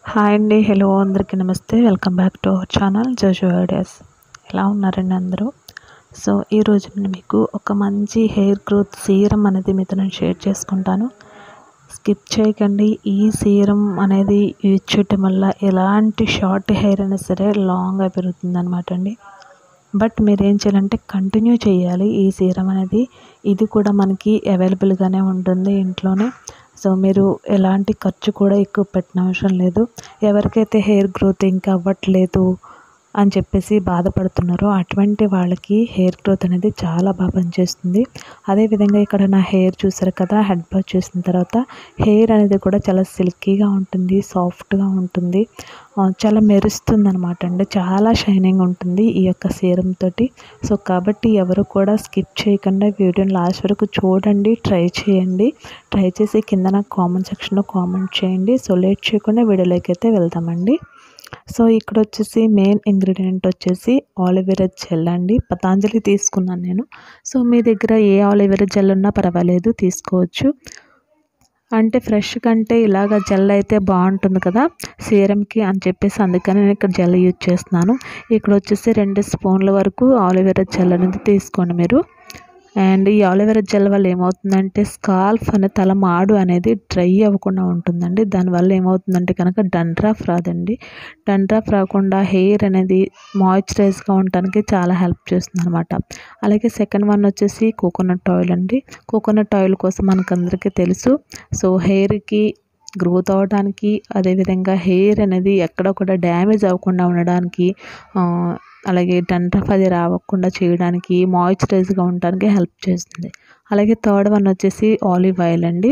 hi అండి hello అందరికీ నమస్తే welcome back to our channel Jojo ideas ఎలా ఉన్నారండి అందరూ సో ఈరోజు నేను మీకు ఒక మంచి హెయిర్ గ్రోత్ సీరం అనేది మీతో నేను షేర్ చేసుకుంటాను స్కిప్ చేయకండి ఈ సీరం అనేది యూజ్ చేయటం వల్ల ఎలాంటి షార్ట్ హెయిర్ అయినా సరే లాంగ్గా పెరుగుతుంది అనమాట అండి బట్ మీరు ఏం చేయాలంటే కంటిన్యూ చేయాలి ఈ సీరం అనేది ఇది కూడా మనకి అవైలబుల్గానే ఉంటుంది ఇంట్లోనే సో మీరు ఎలాంటి ఖర్చు కూడా ఎక్కువ పెట్టిన అవసరం లేదు ఎవరికైతే హెయిర్ గ్రోత్ ఇంకా అవ్వట్లేదు అని చెప్పేసి బాధపడుతున్నారో అటువంటి వాళ్ళకి హెయిర్ గ్రోత్ అనేది చాలా బాగా పనిచేస్తుంది అదేవిధంగా ఇక్కడ నా హెయిర్ చూసారు కదా హెడ్ బాత్ చేసిన తర్వాత హెయిర్ అనేది కూడా చాలా సిల్కీగా ఉంటుంది సాఫ్ట్గా ఉంటుంది ఆ, చాలా మెరుస్తుంది అనమాట అండి చాలా షైనింగ్ ఉంటుంది ఈ యొక్క సీరం తోటి సో కాబట్టి ఎవరు కూడా స్కిప్ చేయకుండా వీడియోని లాస్ట్ వరకు చూడండి ట్రై చేయండి ట్రై చేసి కింద నాకు కామెంట్ సెక్షన్లో కామెంట్ చేయండి సో లేట్ చేయకుండా వీడియోలోకి అయితే వెళ్దామండి సో ఇక్కడ వచ్చేసి మెయిన్ ఇంగ్రీడియంట్ వచ్చేసి ఆలివేరా జెల్ అండి పతాంజలి తీసుకున్నాను నేను సో మీ దగ్గర ఏ ఆలివేరా జెల్ ఉన్నా పర్వాలేదు తీసుకోవచ్చు అంటే ఫ్రెష్ కంటే ఇలాగ జెల్ అయితే బాగుంటుంది కదా సీరంకి అని చెప్పేసి అందుకని నేను ఇక్కడ జెల్ యూజ్ చేస్తున్నాను ఇక్కడ వచ్చేసి రెండు స్పూన్ల వరకు ఆలివేరా జెల్ అనేది తీసుకోండి మీరు అండ్ ఈ ఆలివేరా జెల్ వల్ల ఏమవుతుందంటే స్కాల్ఫ్ అనే తల మాడు అనేది డ్రై అవ్వకుండా ఉంటుందండి దానివల్ల ఏమవుతుందంటే కనుక డండ్రాఫ్ రాదండి డండ్రాఫ్ రాకుండా హెయిర్ అనేది మాయిశ్చరైజ్గా ఉండటానికి చాలా హెల్ప్ చేస్తుంది అనమాట అలాగే సెకండ్ వన్ వచ్చేసి కోకోనట్ ఆయిల్ అండి కోకోనట్ ఆయిల్ కోసం మనకందరికీ తెలుసు సో హెయిర్కి గ్రోత్ అవ్వడానికి అదేవిధంగా హెయిర్ అనేది ఎక్కడ కూడా డ్యామేజ్ అవ్వకుండా ఉండడానికి ఆ, అలాగే డండ్రఫ్ అది రావకుండా చేయడానికి మాయిశ్చరైజ్గా ఉండడానికి హెల్ప్ చేస్తుంది అలాగే థర్డ్ వన్ వచ్చేసి ఆలివ్ ఆయిల్ అండి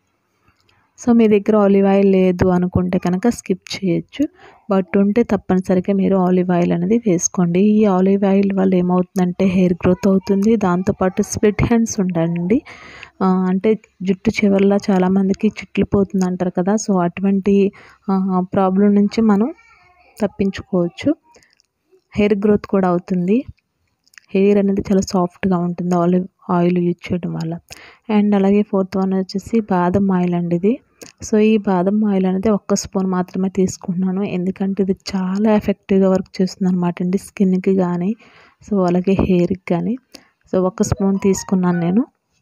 సో మీ దగ్గర ఆలివ్ ఆయిల్ లేదు అనుకుంటే కనుక స్కిప్ చేయొచ్చు బట్ ఉంటే తప్పనిసరిగా మీరు ఆలివ్ ఆయిల్ అనేది వేసుకోండి ఈ ఆలివ్ ఆయిల్ వల్ల ఏమవుతుందంటే హెయిర్ గ్రోత్ అవుతుంది దాంతోపాటు స్ప్లిట్ హ్యాండ్స్ ఉండండి ఆ, అంటే జుట్టు చివరిలో చాలామందికి చిట్లిపోతుంది అంటారు కదా సో అటువంటి ప్రాబ్లం నుంచి మనం తప్పించుకోవచ్చు హెయిర్ గ్రోత్ కూడా అవుతుంది హెయిర్ అనేది చాలా సాఫ్ట్గా ఉంటుంది ఆలివ్ ఆయిల్ యూజ్ చేయడం వల్ల అండ్ అలాగే ఫోర్త్ వన్ వచ్చేసి బాదం ఆయిల్ అండి ఇది సో ఈ బాదం ఆయిల్ అనేది ఒక్క స్పూన్ మాత్రమే తీసుకుంటున్నాను ఎందుకంటే ఇది చాలా ఎఫెక్టివ్గా వర్క్ చేస్తుంది అనమాట అండి స్కిన్కి కానీ సో అలాగే హెయిర్కి కానీ సో ఒక స్పూన్ తీసుకున్నాను నేను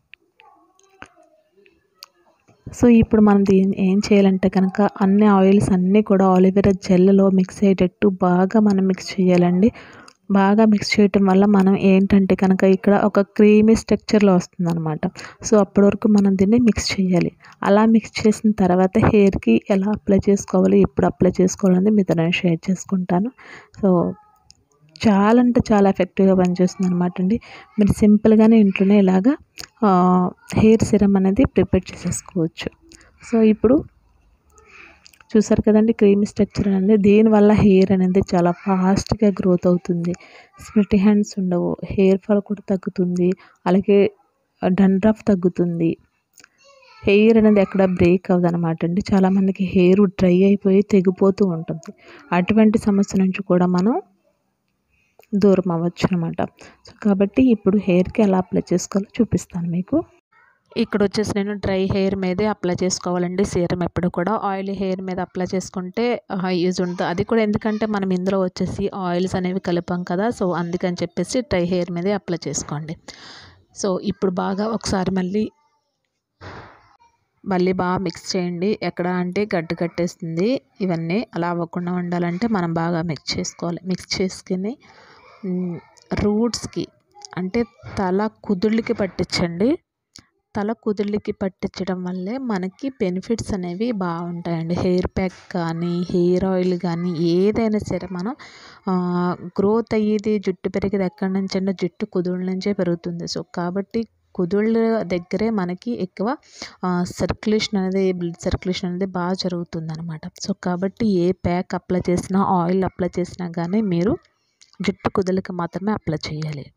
సో ఇప్పుడు మనం దీన్ని ఏం చేయాలంటే కనుక అన్ని ఆయిల్స్ అన్నీ కూడా ఆలివేరా జెల్లో మిక్స్ అయ్యేటట్టు బాగా మనం మిక్స్ చేయాలండి బాగా మిక్స్ చేయటం వల్ల మనం ఏంటంటే కనుక ఇక్కడ ఒక క్రీమీ స్ట్రక్చర్లో వస్తుంది అనమాట సో అప్పటి వరకు మనం దీన్ని మిక్స్ చేయాలి అలా మిక్స్ చేసిన తర్వాత హెయిర్కి ఎలా అప్లై చేసుకోవాలి ఎప్పుడు అప్లై చేసుకోవాలని మీతో నేను షేర్ చేసుకుంటాను సో చాలా అంటే చాలా ఎఫెక్టివ్గా పనిచేస్తుంది అనమాట అండి మీరు సింపుల్గానే ఇంట్లోనే ఇలాగా ఆ, హెయిర్ సిరం అనేది ప్రిపేర్ చేసేసుకోవచ్చు సో ఇప్పుడు చూసారు కదండి క్రీమీ స్ట్రక్చర్ అనేది దీనివల్ల హెయిర్ అనేది చాలా ఫాస్ట్గా గ్రోత్ అవుతుంది స్ప్లిట్ హ్యాండ్స్ ఉండవు హెయిర్ ఫాల్ కూడా తగ్గుతుంది అలాగే డండ్రఫ్ తగ్గుతుంది హెయిర్ అనేది ఎక్కడ బ్రేక్ అవ్వదు అనమాట అండి చాలామందికి హెయిర్ డ్రై అయిపోయి తెగిపోతూ ఉంటుంది అటువంటి సమస్య నుంచి కూడా మనం దూరం అవ్వచ్చు అనమాట సో కాబట్టి ఇప్పుడు హెయిర్కి ఎలా అప్లై చేసుకోవాలో చూపిస్తాను మీకు ఇక్కడ వచ్చేసి నేను డ్రై హెయిర్ మీదే అప్లై చేసుకోవాలండి సీరం ఎప్పుడు కూడా ఆయిల్ హెయిర్ మీద అప్లై చేసుకుంటే యూజ్ ఉంటుంది అది కూడా ఎందుకంటే మనం ఇందులో వచ్చేసి ఆయిల్స్ అనేవి కలిపాం కదా సో అందుకని చెప్పేసి డ్రై హెయిర్ మీదే అప్లై చేసుకోండి సో ఇప్పుడు బాగా ఒకసారి మళ్ళీ మళ్ళీ బాగా మిక్స్ చేయండి ఎక్కడ అంటే గడ్డ కట్టేస్తుంది ఇవన్నీ అలా అవ్వకుండా ఉండాలంటే మనం బాగా మిక్స్ చేసుకోవాలి మిక్స్ చేసుకుని రూట్స్కి అంటే తల కుదుళ్ళకి పట్టించండి తల కుదుళ్ళకి పట్టించడం వల్లే మనకి బెనిఫిట్స్ అనేవి బాగుంటాయండి హెయిర్ ప్యాక్ కానీ హెయిర్ ఆయిల్ కానీ ఏదైనా సరే మనం గ్రోత్ అయ్యేది జుట్టు పెరిగేది ఎక్కడి నుంచి అంటే జుట్టు కుదుళ్ళ నుంచే పెరుగుతుంది సో కాబట్టి కుదుళ్ళ దగ్గరే మనకి ఎక్కువ సర్క్యులేషన్ అనేది బ్లడ్ సర్క్యులేషన్ అనేది బాగా జరుగుతుంది అనమాట సో కాబట్టి ఏ ప్యాక్ అప్లై చేసినా ఆయిల్ అప్లై చేసినా కానీ మీరు జుట్టు కుదులకి మాత్రమే అప్లై చేయాలి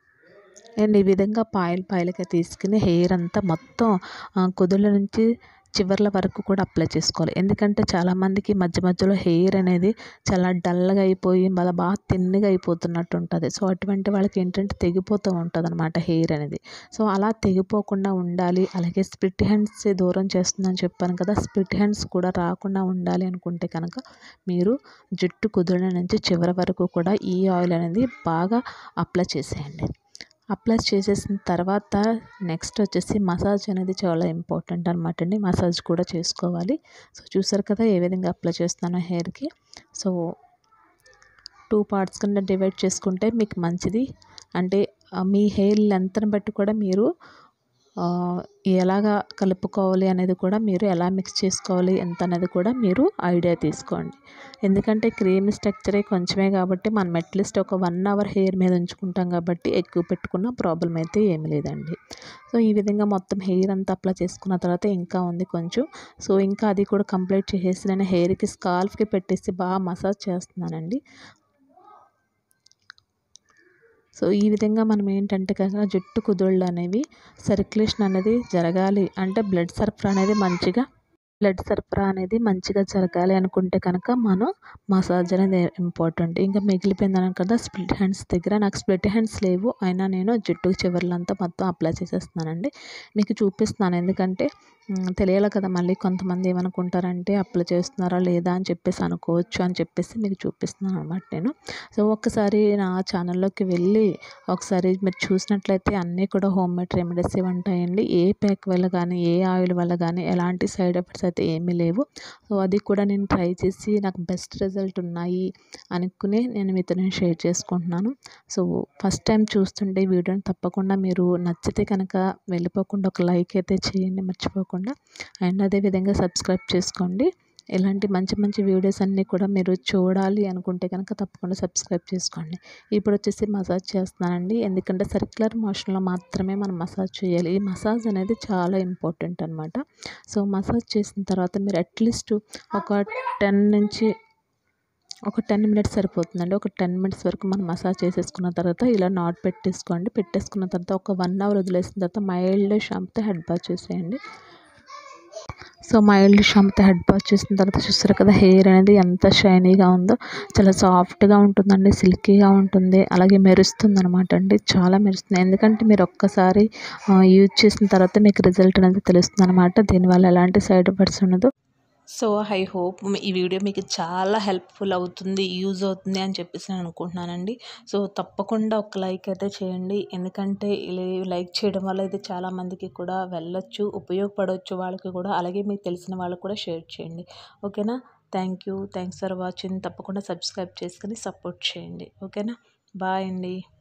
అండ్ ఈ విధంగా పాయలు పాయలుగా తీసుకుని హెయిర్ అంతా మొత్తం ఆ, కుదుళ్ళ నుంచి చివర్ల వరకు కూడా అప్లై చేసుకోవాలి ఎందుకంటే చాలామందికి మధ్య మధ్యలో హెయిర్ అనేది చాలా డల్గా అయిపోయి మళ్ళీ బాగా తిన్నగా అయిపోతున్నట్టు ఉంటుంది సో అటువంటి వాళ్ళకి ఏంటంటే తెగిపోతూ ఉంటుంది అనమాట హెయిర్ అనేది సో అలా తెగిపోకుండా ఉండాలి అలాగే స్ప్లిట్ హ్యాండ్స్ దూరం చేస్తుందని చెప్పాను కదా స్ప్లిట్ హ్యాండ్స్ కూడా రాకుండా ఉండాలి అనుకుంటే కనుక మీరు జుట్టు కుదిరిన నుంచి చివరి వరకు కూడా ఈ ఆయిల్ అనేది బాగా అప్లై చేసేయండి అప్లై చేసేసిన తర్వాత నెక్స్ట్ వచ్చేసి మసాజ్ అనేది చాలా ఇంపార్టెంట్ అనమాట అండి మసాజ్ కూడా చేసుకోవాలి సో చూసారు కదా ఏ విధంగా అప్లై చేస్తున్నానో హెయిర్కి సో టూ పార్ట్స్ కింద డివైడ్ చేసుకుంటే మీకు మంచిది అంటే మీ హెయిర్ లెంత్ని బట్టి కూడా మీరు ఎలాగా కలుపుకోవాలి అనేది కూడా మీరు ఎలా మిక్స్ చేసుకోవాలి ఎంత అనేది కూడా మీరు ఐడియా తీసుకోండి ఎందుకంటే క్రీమ్ స్ట్రక్చరే కొంచెమే కాబట్టి మనం అట్లీస్ట్ ఒక వన్ అవర్ హెయిర్ మీద ఉంచుకుంటాం కాబట్టి ఎక్కువ పెట్టుకున్న ప్రాబ్లం అయితే ఏమి లేదండి సో ఈ విధంగా మొత్తం హెయిర్ అంతా అప్లై చేసుకున్న తర్వాత ఇంకా ఉంది కొంచెం సో ఇంకా అది కూడా కంప్లీట్ చేసేసి నేను హెయిర్కి స్కాల్ఫ్కి పెట్టేసి బాగా మసాజ్ చేస్తున్నానండి సో ఈ విధంగా మనం ఏంటంటే కనుక జుట్టు కుదుళ్ళు అనేవి సర్క్యులేషన్ అనేది జరగాలి అంటే బ్లడ్ సరఫరా అనేది మంచిగా బ్లడ్ సరఫరా అనేది మంచిగా జరగాలి అనుకుంటే కనుక మనం మసాజ్ అనేది ఇంపార్టెంట్ ఇంకా మిగిలిపోయిందని కదా స్ప్లిట్ హ్యాండ్స్ దగ్గర నాకు స్ప్లిట్ హ్యాండ్స్ లేవు అయినా నేను జుట్టు చివర్లంతా మొత్తం అప్లై చేసేస్తున్నానండి మీకు చూపిస్తున్నాను ఎందుకంటే తెలియాలి కదా మళ్ళీ కొంతమంది ఏమనుకుంటారంటే అప్లై చేస్తున్నారా లేదా అని చెప్పేసి అనుకోవచ్చు అని చెప్పేసి మీకు చూపిస్తున్నాను అనమాట నేను సో ఒక్కసారి నా ఛానల్లోకి వెళ్ళి ఒకసారి మీరు చూసినట్లయితే అన్నీ కూడా హోమ్ మేడ్ రెమెడీస్ ఉంటాయండి ఏ ప్యాక్ వల్ల కానీ ఏ ఆయిల్ వల్ల కానీ ఎలాంటి సైడ్ ఎఫెక్ట్స్ అయితే ఏమీ లేవు సో అది కూడా నేను ట్రై చేసి నాకు బెస్ట్ రిజల్ట్ ఉన్నాయి అనుకునే నేను మీతో నేను షేర్ చేసుకుంటున్నాను సో ఫస్ట్ టైం చూస్తుంటే వీడియోని తప్పకుండా మీరు నచ్చితే కనుక వెళ్ళిపోకుండా ఒక లైక్ అయితే చేయండి మర్చిపోకుండా అండ్ అదేవిధంగా సబ్స్క్రైబ్ చేసుకోండి ఇలాంటి మంచి మంచి వీడియోస్ అన్నీ కూడా మీరు చూడాలి అనుకుంటే కనుక తప్పకుండా సబ్స్క్రైబ్ చేసుకోండి ఇప్పుడు వచ్చేసి మసాజ్ చేస్తున్నానండి ఎందుకంటే సర్క్యులర్ మోషన్లో మాత్రమే మనం మసాజ్ చేయాలి ఈ మసాజ్ అనేది చాలా ఇంపార్టెంట్ అనమాట సో మసాజ్ చేసిన తర్వాత మీరు అట్లీస్ట్ ఒక టెన్ నుంచి ఒక టెన్ మినిట్స్ సరిపోతుందండి ఒక టెన్ మినిట్స్ వరకు మనం మసాజ్ చేసేసుకున్న తర్వాత ఇలా నాట్ పెట్టేసుకోండి పెట్టేసుకున్న తర్వాత ఒక వన్ అవర్ వదిలేసిన తర్వాత మైల్డ్ షాంపుతో హెడ్ బాత్ చేసేయండి సో మైల్డ్ షాంపుతో హెడ్ బాత్ చేసిన తర్వాత చూస్తారు కదా హెయిర్ అనేది ఎంత షైనీగా ఉందో చాలా సాఫ్ట్గా ఉంటుందండి సిల్కీగా ఉంటుంది అలాగే మెరుస్తుంది అనమాట అండి చాలా మెరుస్తుంది ఎందుకంటే మీరు ఒక్కసారి యూజ్ చేసిన తర్వాత మీకు రిజల్ట్ అనేది తెలుస్తుంది అనమాట దీనివల్ల ఎలాంటి సైడ్ ఎఫెక్ట్స్ ఉండదు సో ఐ హోప్ ఈ వీడియో మీకు చాలా హెల్ప్ఫుల్ అవుతుంది యూజ్ అవుతుంది అని చెప్పేసి నేను అనుకుంటున్నానండి సో తప్పకుండా ఒక లైక్ అయితే చేయండి ఎందుకంటే లైక్ చేయడం వల్ల ఇది చాలామందికి కూడా వెళ్ళొచ్చు ఉపయోగపడవచ్చు వాళ్ళకి కూడా అలాగే మీకు తెలిసిన వాళ్ళకి కూడా షేర్ చేయండి ఓకేనా thank you thanks for watching తప్పకుండా సబ్స్క్రైబ్ చేసుకుని సపోర్ట్ చేయండి ఓకేనా బాయ్ అండి